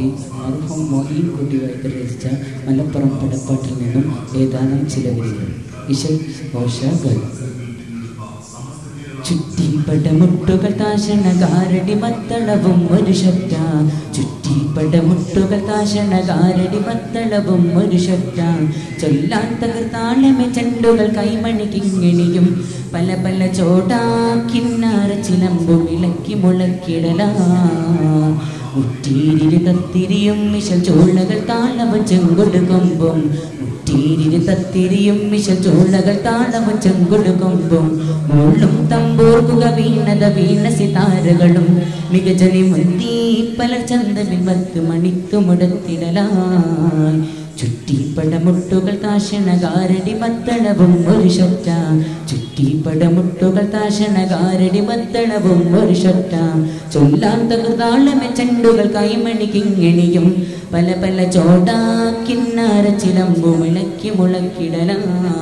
കവി മർഹം മൊഹീൻ കുട്ടി വൈദ്യർ രചിച്ച മലപ്പുറം പടപ്പാട്ടിൽ നിന്നും ഏതാനും ചില വരികൾ ഇശൽ ഓഷകൾ ചുറ്റിപ്പടമുട്ടുകൾ താശണ കാരടി മത്തളവും ഒരു ശബ്ദ ചുറ്റിപ്പടമുട്ടുകൾ താശണ കാരടി മത്തളവും ഒരു ശബ്ദ ചൊല്ലാൻ തകർത്താളമെ ചെണ്ടുകൾ കൈമണി കിങ്ങിണിയും പല പല ചോടാക്കിന്നാറ ചിലമ്പും ഇളക്കി മുളക്കിടലാ മുറ്റീരിരി തത്തിരിയും മിശൽ ചോളകൾ താളവും ചെങ്കൊടുകൊമ്പും മുറ്റീരിരി തത്തിരിയും മിശൽ ചോളകൾ താളവും ചെങ്കൊടുകൊമ്പും മുള്ളും തമ്പോർക്കുക വീണത വീണ സിതാരകളും മികജലി മുന്തി പല ചന്തവിൽ വത്ത് മണിത്തു മുടത്തിടലായി ചുറ്റിപ്പടമുട്ടുകൾ താശണ കാരടി മത്തളവും ഒരു ശൊറ്റ ചുറ്റിപ്പടമുട്ടുകൾ താശണ കാരടി മത്തളവും ഒരു ശൊറ്റ ചൊല്ലാൻ തകർതാളമെ ചെണ്ടുകൾ കൈമണി കിങ്ങിണിയും പല പല ചോടാക്കിന്നാര ചിലമ്പും ഇളക്കി മുളക്കിടലാ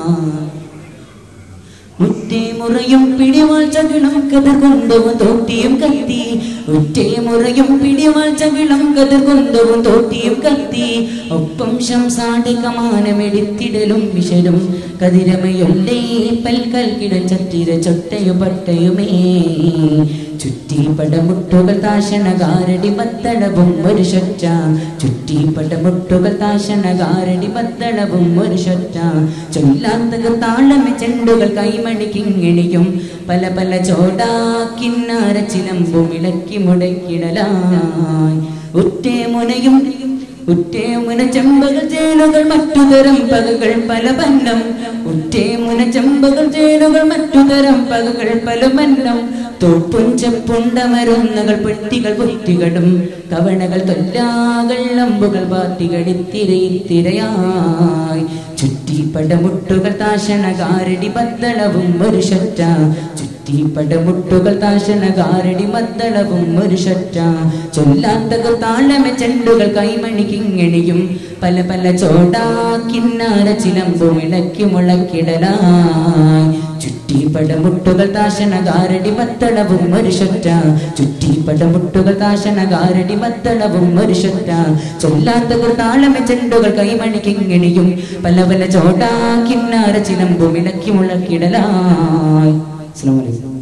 മുറ്റേ മുറയും പിടിവാൾ ചകിളം കഥ കൊണ്ടവും തോട്ടിയും കത്തി ഉറ്റേ മുറയും പിടിവാൾ ചകിളം കഥ കൊണ്ടവും തോട്ടിയും കത്തി ഒപ്പം ശംസാടെ കമാനമെടുത്തിടലും വിശരും കതിരമയൊല്ലേ പൽക്കൽ കിടൻ ചത്തിര ചൊട്ടയു പട്ടയുമേ ചുറ്റി പടമുട്ടുകൾ താശണ കാരടി മത്തളവും ഒരു ശൊറ്റ ചുറ്റി പടമുട്ടുകൾ താശണ കാരടി മത്തളവും ഒരു ശൊറ്റ ചൊല്ലാത്തകർ താളമെ ചെണ്ടുകൾ കൈമണി കിങ്ങിണിയും പല പല ചോടാക്കിന്നാര ചിലമ്പും ഇളക്കി മുടക്കിടലായി ഉറ്റേ മുനയും ഉറ്റേ മുന ചെമ്പകൾ ചേലുകൾ മറ്റുതരം പകകൾ പല ബന്ധം ഉറ്റേ മുന ചെമ്പകൾ ചേലുകൾ മറ്റുതരം പകകൾ പല ബന്ധം തോപ്പും ചെപ്പുണ്ടമരുന്നകൾ പെട്ടികൾ കുറ്റികളും കവണകൾ തൊല്ലാകൾ അമ്പുകൾ പാത്തികളിത്തിരയിത്തിരയായി ചുറ്റിപ്പടമുട്ടുകൾ താശണ കാരടി ബദ്ദളവും ഒരു ശൊറ്റ ചുറ്റിപ്പടമുട്ടുകൾ താശണ കാരടി മദ്ദളവും ഒരു ശൊറ്റ ചൊല്ലാത്തകൾ താളമെ ചെണ്ടുകൾ കൈമണി കിങ്ങിണിയും പല പല ചോടാക്കിന്നാര ചിലമ്പും ഇളക്കി മുളക്കിടലായി ചുറ്റിപ്പടമുട്ടുകൾ താശണ കാരടി മത്തളവും ഒരു ശൊറ്റ ചുറ്റിപ്പടമുട്ടുകൾ താശണ കാരടി മത്തളവും ഒരു ശൊറ്റ ചൊല്ലാത്തകൾ താളമെ ചെണ്ടുകൾ കൈമണി കിങ്ങിണിയും പല പല ചോടാക്കിന്നാര ചിലമ്പും ഇളക്കി മുളക്കിടലായി അസ്സലാമു അലൈക്കും